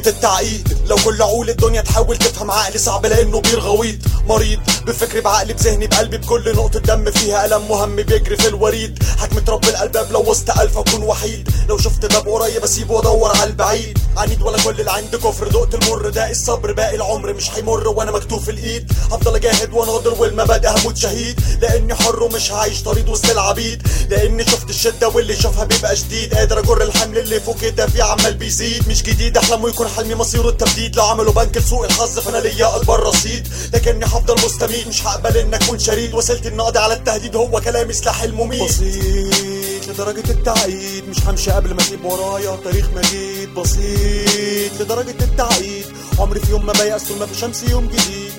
لدرجة التعقيد لو كل عقول الدنيا تحاول تفهم عقلي صعب لانه بير غويط مريض بفكري بعقلي بذهني بقلبي بكل نقطة دم فيها ألم مهم بيجري في الوريد حكمة رب الألباب لو وسط ألف أكون وحيد لو شفت باب قريب أسيبه وأدور على البعيد عنيد ولا كل اللي عندي كفر دقت المر ده الصبر باقي العمر مش هيمر وانا مكتوب في الايد هفضل اجاهد واناضل والمبادئ هموت شهيد لاني حر ومش هعيش طريد وسط العبيد لاني شفت الشده واللي شافها بيبقى شديد قادر اجر الحمل اللي فوق كتافي عمال بيزيد مش جديد احلم ويكون حلمي مصيره التبديد لو عملوا بنك لسوء الحظ فانا ليا اكبر رصيد لكني هفضل مستميت مش هقبل ان اكون شريد وسيلتي النقضي على التهديد هو كلامي سلاح المميت بسيط لدرجة التعقيد مش همشي قبل ما اسيب ورايا تاريخ مجيد بسيط لدرجة التعقيد عمري في يوم ما بيأس طول ما في شمس يوم جديد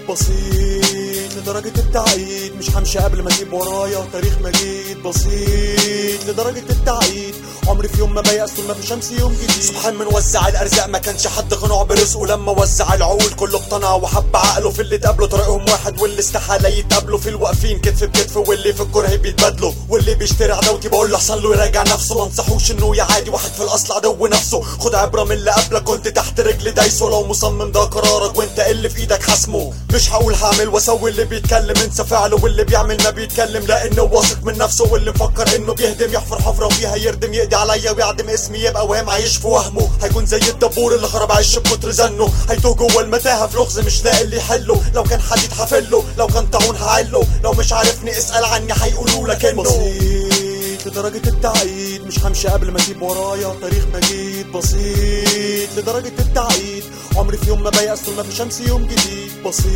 بسيط لدرجة التعقيد مش همشي قبل ما اسيب ورايا تاريخ مجيد بسيط لدرجة التعقيد عمري في يوم ما بيأس طول ما في شمس يوم جديد سبحان من وزع الارزاق ما كانش حد قنوع برزقه لما وزع العقول كله اقتنع وحب عقله في اللي تقابله طريقهم واحد واللي استحاله يتقابلوا في الواقفين كتف بكتف واللي في الكره بيتبادلوا واللي بيشتري عداوتي بقول له احسن له يراجع نفسه ما انصحوش انه يعادي واحد في الاصل عدو نفسه خد عبره من اللي قبلك كنت تحت رجل دايسه لو مصمم ده قرارك وانت اللي في ايدك حاسمه مش هقول هعمل واسوي اللي بيتكلم انسى فعله واللي بيعمل ما بيتكلم لانه واثق من نفسه واللي مفكر انه بيهدم يحفر حفره وفيها يردم يقضي عليا ويعدم اسمي يبقى وهم عايش في وهمه هيكون زي الدبور اللي خرب عيش بكتر زنه هيتوه جوه المتاهه في لغز مش لاقي اللي يحله لو كان حديد هفله لو كان طاعون هعله لو مش عارفني اسال عني هيقولوا لك انه بسيط لدرجة التعقيد مش همشي قبل ما اسيب ورايا تاريخ مجيد بسيط لدرجة التعقيد عمري في يوم ما بيأس طول ما في شمس يوم جديد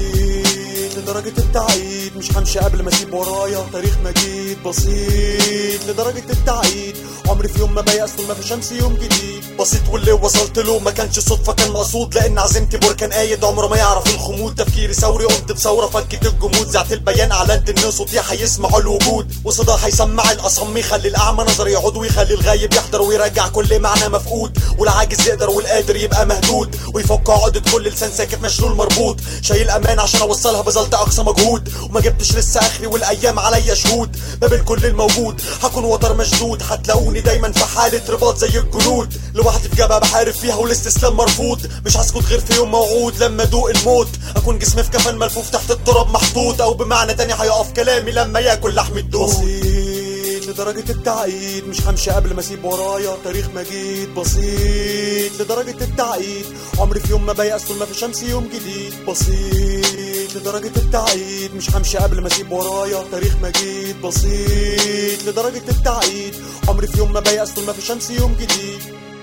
بسيط لدرجة التعقيد مش همشي قبل ما اسيب ورايا تاريخ مجيد بسيط لدرجة التعقيد عمري في يوم ما بيأس طول ما في شمس يوم جديد بسيط واللي وصلت له ما كانش صدفة كان مقصود لأن عزيمتي بركان قايد عمره ما يعرف الخمود تفكيري ثوري قمت بثورة فكت الجمود زعت البيان أعلنت إن صوتي هيسمعوا الوجود وصدى هيسمع الأصم يخلي الأعمى نظر يعود ويخلي الغايب يحضر ويرجع كل معنى مفقود والعاجز يقدر والقادر يبقى مهدود ويفك عقدة كل لسان ساكت مشلول مربوط شايل أمان عشان أوصلها بذلت أقصى مجهود وما جبتش لسه آخري والأيام عليا شهود بابل كل الموجود هكون وتر مشدود هتلاقوني دايما في حالة رباط زي الجنود لوحدي في جبهة بحارب فيها والاستسلام مرفوض مش هسكت غير في يوم موعود لما ادوق الموت اكون جسمي في كفن ملفوف تحت التراب محطوط او بمعنى تاني هيقف كلامي لما ياكل لحم الدود بسيط لدرجة التعقيد مش همشي قبل ما اسيب ورايا تاريخ مجيد بسيط لدرجة التعقيد عمري في يوم ما بيأس طول ما في شمس يوم جديد بسيط لدرجة التعقيد مش همشي قبل ما اسيب ورايا تاريخ مجيد بسيط لدرجة التعقيد عمري في يوم ما بيأس طول ما في شمس يوم جديد